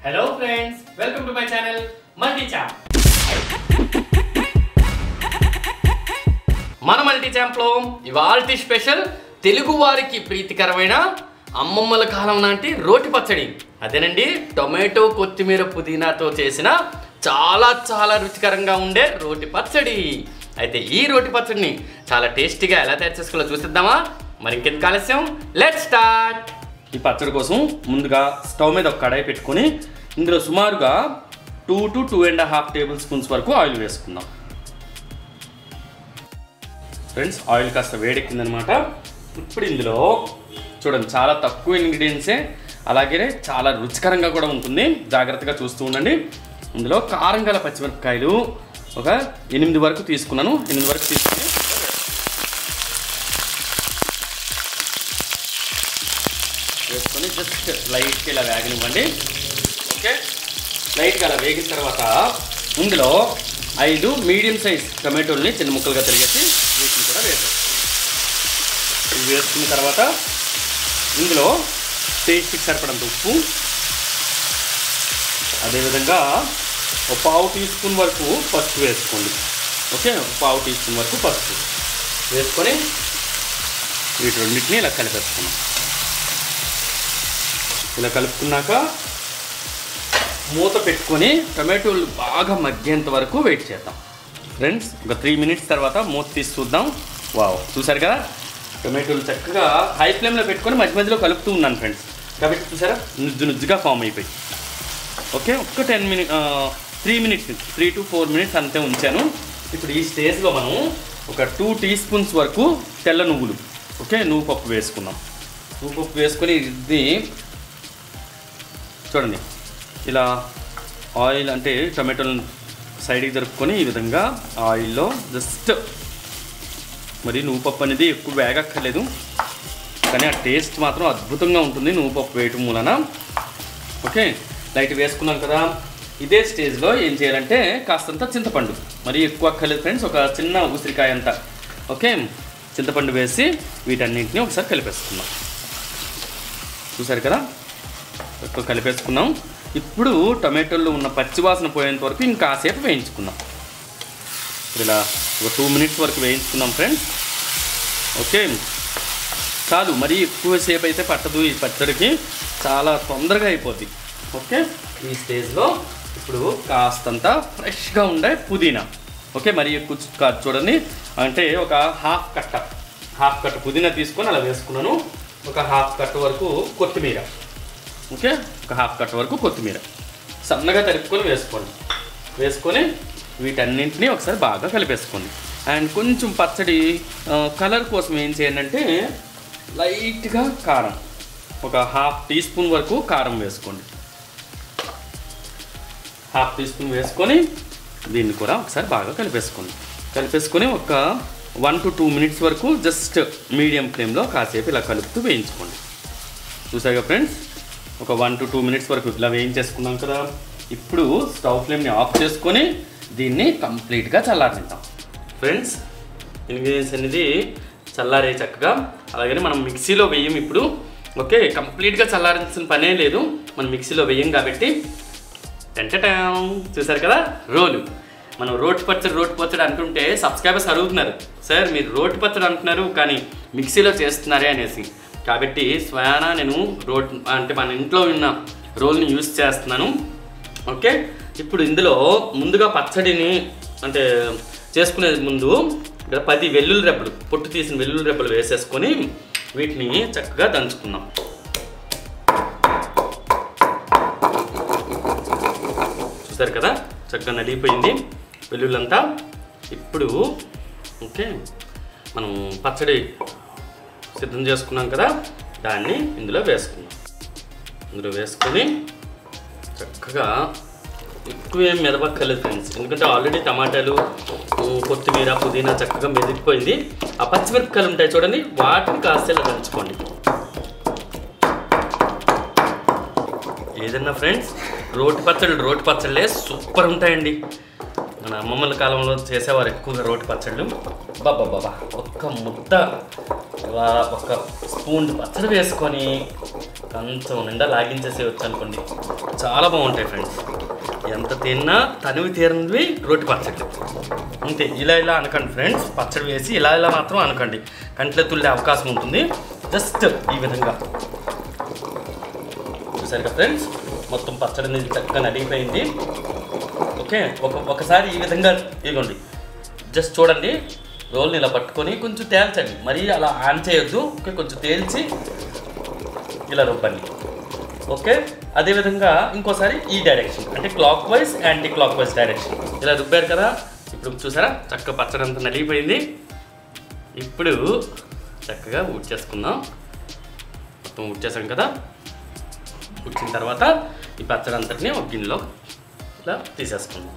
hello friends welcome to my channel multi champ మన multi చాంప్లో ఇవాల్టి స్పెషల్ తెలుగు వారికి ప్రీతికరమైన అమ్మమ్మల కాలం నాటి రోటి పచ్చడి అదేనండి టొమాటో కొత్తిమీర పుదీనాతో చేసిన చాలా చాలా రుచికరంగా ఉండే రోటి పచ్చడి అయితే ఈ రోటి పచ్చడిని చాలా టేస్టీగా ఎలా తయారు చేసుకోవాలో చూసిద్దామా మరి ఇంకెందుకు ఆలస్యం లెట్ స్టార్ట్ ఈ పచ్చడి కోసం ముందుగా స్టవ్ మీద ఒక కడాయి పెట్టుకొని ఇందులో సుమారుగా two to two and half tablespoons వరకు ఆయిల్ వేసుకుందాం ఫ్రెండ్స్ ఆయిల్ కాస్త వేడెక్కిందనమాట ఇప్పుడు ఇందులో చూడండి చాలా తక్కువ ఇంగ్రీడియంట్సే అలాగే చాలా రుచికరంగా కూడా ఉంటుంది జాగ్రత్తగా చూస్తూ ఉండండి ఇందులో కారం గల పచ్చిమిరపకాయలు ఒక ఎనిమిది వరకు తీసుకున్నాను ఎనిమిది వరకు తీసుకుని వేసుకొని జస్ట్ లైట్గా ఇలా వేగనివ్వండి ఓకే లైట్గా అలా వేగిన తర్వాత ఇందులో ఐదు మీడియం సైజ్ టమాటోల్ని చిన్న ముక్కలుగా తిరిగేసి వీటిని కూడా వేసేస్తాం ఇవి వేసుకున్న తర్వాత ఇందులో టేస్ట్కి సరిపడంత ఉప్పు అదేవిధంగా ఒక పావు టీ స్పూన్ వరకు పసుపు వేసుకోండి ఓకే ఒక పావు టీ స్పూన్ వరకు పసుపు వేసుకొని వీటి రెండింటిని ఇలా కలిపేసుకున్నాం ఇలా కలుపుకున్నాక మూత పెట్టుకొని టమాటోలు బాగా మగ్గేంత వరకు వెయిట్ చేద్దాం ఫ్రెండ్స్ ఒక త్రీ మినిట్స్ తర్వాత మూత తీసి చూద్దాం వావ్ చూసారు కదా టొమాటోలు చక్కగా హై ఫ్లేమ్లో పెట్టుకొని మధ్య మధ్యలో కలుపుతూ ఉన్నాను ఫ్రెండ్స్ కాబట్టి చూసారా నుజ్జు నుజ్జుగా ఫామ్ అయిపోయి ఓకే ఒక్క ten minute three minutes three to four minutes అంతే ఉంచాను ఇప్పుడు ఈ స్టేజ్లో మనం ఒక టూ టీ స్పూన్స్ వరకు తెల్ల నువ్వులు ఓకే నువ్వు పప్పు వేసుకుందాం నువ్వు పప్పు వేసుకొని ఇది చూడండి ఇలా ఆయిల్ అంటే టమాటోలను సైడ్కి జరుపుకొని ఈ విధంగా ఆయిల్లో జస్ట్ మరి నువ్వు పప్పు అనేది ఎక్కువ వేగక్కర్లేదు కానీ ఆ టేస్ట్ మాత్రం అద్భుతంగా ఉంటుంది నువ్వు పప్పు వేయటం మూలన ఓకే లైట్ వేసుకున్నాం కదా ఇదే స్టేజ్లో ఏం చేయాలంటే కాస్తంత చింతపండు మరి ఎక్కువ అక్కర్లేదు ఫ్రెండ్స్ ఒక చిన్న ఉసిరికాయ అంతా ఓకే చింతపండు వేసి వీటన్నింటినీ ఒకసారి కలిపేసుకుందాం చూసారు కదా ఎక్కువ కలిపేసుకున్నాం ఇప్పుడు టమాటోల్లో ఉన్న పచ్చివాసన పోయేంత వరకు ఇంకాసేపు వేయించుకుందాం ఇప్పుడు ఇలా ఒక టూ మినిట్స్ వరకు వేయించుకుందాం ఫ్రెండ్స్ ఓకే చాలు మరీ ఎక్కువసేపు అయితే పట్టదు ఈ పచ్చడికి చాలా తొందరగా అయిపోద్ది ఓకే ఈ స్టేజ్లో ఇప్పుడు కాస్తంత ఫ్రెష్గా ఉండే పుదీనా ఓకే మరి ఎక్కువ కాదు చూడండి అంటే ఒక హాఫ్ కట్ట హాఫ్ కట్ట పుదీనా తీసుకొని అలా వేసుకున్నాను ఒక హాఫ్ కట్ట వరకు కొత్తిమీర ఓకే ఒక హాఫ్ కట్ట వరకు కొత్తిమీర సన్నగా తరుపుకొని వేసుకోండి వేసుకొని వీటన్నింటినీ ఒకసారి బాగా కలిపేసుకోండి అండ్ కొంచెం పచ్చడి ఆ, కలర్ కోసం ఏం చేయండి అంటే లైట్గా కారం ఒక హాఫ్ టీ స్పూన్ వరకు కారం వేసుకోండి హాఫ్ టీ స్పూన్ వేసుకొని దీన్ని కూడా ఒకసారి బాగా కలిపేసుకోండి కలిపేసుకొని ఒక వన్ టు టూ మినిట్స్ వరకు జస్ట్ మీడియం ఫ్లేమ్లో కాసేపు ఇలా కలుపుతూ వేయించుకోండి చూసాగా ఫ్రెండ్స్ ఒక వన్ టు టూ మినిట్స్ వరకు ఇలా వేయించేసుకున్నాం కదా ఇప్పుడు స్టవ్ ఫ్లేమ్ని ఆఫ్ చేసుకొని దీన్ని కంప్లీట్గా చల్లారనిద్దాం ఫ్రెండ్స్ ఇంగ్రీడియంట్స్ అనేది చల్లారే చక్కగా అలాగని మనం మిక్సీలో వేయం ఇప్పుడు ఓకే కంప్లీట్గా చల్లారించిన పనే లేదు మనం మిక్సీలో వేయం కాబట్టి టెంటటం చూసారు కదా రోలు మనం రోటి పచ్చడి రోటి పచ్చడి అంటుంటే సబ్స్క్రైబర్స్ అడుగుతున్నారు సార్ మీరు రోటి పచ్చడి అంటున్నారు కానీ మిక్సీలో చేస్తున్నారే అనేసి కాబట్టి స్వయానా నేను రోట్ అంటే మన ఇంట్లో ఉన్న రోల్ని యూస్ చేస్తున్నాను ఓకే ఇప్పుడు ఇందులో ముందుగా పచ్చడిని అంటే చేసుకునే ముందు ఇక్కడ పది వెల్లుల్లి రెబ్బలు పొట్టు తీసిన వెల్లుల్లి రెబ్బలు వేసేసుకొని వీటిని చక్కగా దంచుకుందాం చూసారు కదా చక్కగా నలిగిపోయింది వెల్లుల్లంతా ఇప్పుడు ఓకే మనం పచ్చడి సిద్ధం చేసుకున్నాం కదా దాన్ని ఇందులో వేసుకుందాం ఇందులో వేసుకొని చక్కగా ఎక్కువ ఏం మెదపక్కర్లేదు ఫ్రెండ్స్ ఎందుకంటే ఆల్రెడీ టమాటాలు ఉమ్, కొత్తిమీర పుదీనా చక్కగా మెదిగిపోయింది ఆ పచ్చిమిరపకాయలు ఉంటాయి చూడండి వాటిని కాస్త ఇలా దంచుకోండి ఏదన్నా ఫ్రెండ్స్ రోటి పచ్చళ్ళు రోటి పచ్చళ్ళే సూపర్ ఉంటాయండి మన అమ్మమ్మల కాలంలో చేసేవారు ఎక్కువగా రోటి పచ్చళ్ళు బాబా బాబా ఒక్క ముద్ద ఇలా ఒక స్పూన్ పచ్చడి వేసుకొని కంచం నిండా లాగించేసేయచ్చు అనుకోండి చాలా బాగుంటాయి ఫ్రెండ్స్ ఎంత తిన్నా తనివి తీరనివి రోటి పచ్చడి అంతే ఇలా ఇలా అనకండి ఫ్రెండ్స్ పచ్చడి వేసి ఇలా ఇలా మాత్రం అనకండి కంట్లో తుల్లే అవకాశం ఉంటుంది జస్ట్ ఈ విధంగా చూసారు కదా ఫ్రెండ్స్ మొత్తం పచ్చడి అనేది చక్కగా నలిగిపోయింది ఓకే ఒక ఒకసారి ఈ విధంగా ఇదిగోండి జస్ట్ చూడండి రోల్ని ఇలా పట్టుకొని కొంచెం తేల్చండి మరీ అలా ఆన్ చేయొద్దు ఓకే కొంచెం తేల్చి ఇలా రుబ్బండి ఓకే అదేవిధంగా ఇంకోసారి ఈ డైరెక్షన్ అంటే clockwise anticlockwise direction ఇలా రుబ్బారు కదా ఇప్పుడు చూసారా చక్కగా పచ్చడి అంతా నలిగిపోయింది ఇప్పుడు చక్కగా ఊడ్చేసుకుందాం మొత్తం ఊడ్చేసాం కదా ఉడిచిన తర్వాత ఈ పచ్చడి అంతటిని ఒక గిన్నెలో ఇలా తీసేసుకుందాం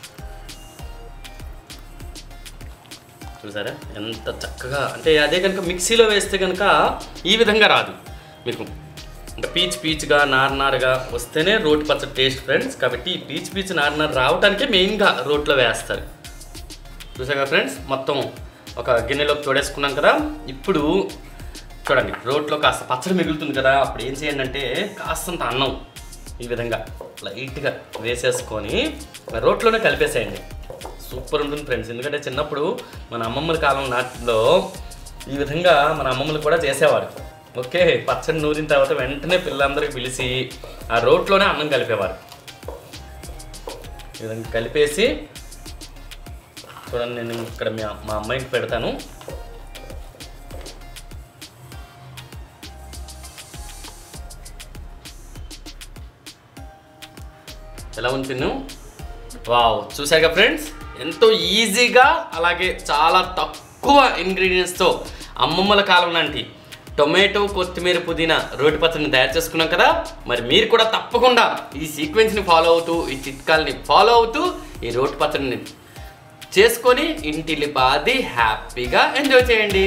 చూసారా ఎంత చక్కగా అంటే అదే కనుక మిక్సీలో వేస్తే కనుక ఈ విధంగా రాదు మీకు ఇంకా పీచ్ పీచ్గా నార్నారుగా వస్తేనే రోటి పచ్చడి టేస్ట్ ఫ్రెండ్స్ కాబట్టి ఈ పీచ్ పీచ్ నార్నారు రావడానికే మెయిన్గా రోట్లో వేస్తారు చూసాగా ఫ్రెండ్స్ మొత్తం ఒక గిన్నెలోకి తోడేసుకున్నాం కదా ఇప్పుడు చూడండి రోట్లో కాస్త పచ్చడి మిగులుతుంది కదా అప్పుడు ఏం చేయండి అంటే కాస్తంత అన్నం ఈ విధంగా లైట్గా వేసేసుకొని రోట్లోనే కలిపేసేయండి సూపర్ ఉంటుంది ఫ్రెండ్స్ ఎందుకంటే చిన్నప్పుడు మన అమ్మమ్మల కాలం నాటిలో ఈ విధంగా మన అమ్మమ్మలు కూడా చేసేవారు ఓకే పచ్చడి నూరిన తర్వాత వెంటనే పిల్లలందరికీ పిలిచి ఆ రోట్లోనే అన్నం కలిపేవారు ఈ విధంగా కలిపేసి చూడండి నేను ఇక్కడ మీ మా అమ్మాయికి పెడతాను ఎలా ఉంది తిన్ను వావ్ చూసాక ఫ్రెండ్స్ ఎంతో ఈజీగా అలాగే చాలా తక్కువ ఇంగ్రీడియంట్స్తో అమ్మమ్మల కాలం లాంటి టొమాటో కొత్తిమీర పుదీనా రోటి పచ్చడిని తయారు చేసుకున్నాం కదా మరి మీరు కూడా తప్పకుండా ఈ సీక్వెన్స్ని ఫాలో అవుతూ ఈ చిట్కాల్ని ఫాలో అవుతూ ఈ రోటి పచ్చడిని చేసుకొని ఇంటిల్లి పాది హ్యాపీగా ఎంజాయ్ చేయండి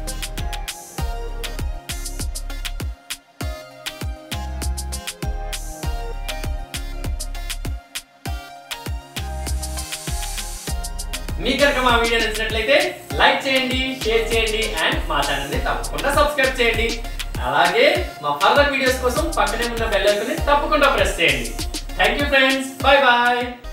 మీ కనుక మా వీడియో నచ్చినట్లయితే లైక్ చేయండి షేర్ చేయండి అండ్ మా ఛానల్ని తప్పకుండా సబ్స్క్రైబ్ చేయండి అలాగే మా ఫర్దర్ వీడియోస్ కోసం పక్కనే ఉన్న బెల్ ఐకాన్ని తప్పకుండా ప్రెస్ చేయండి thank you friends bye bye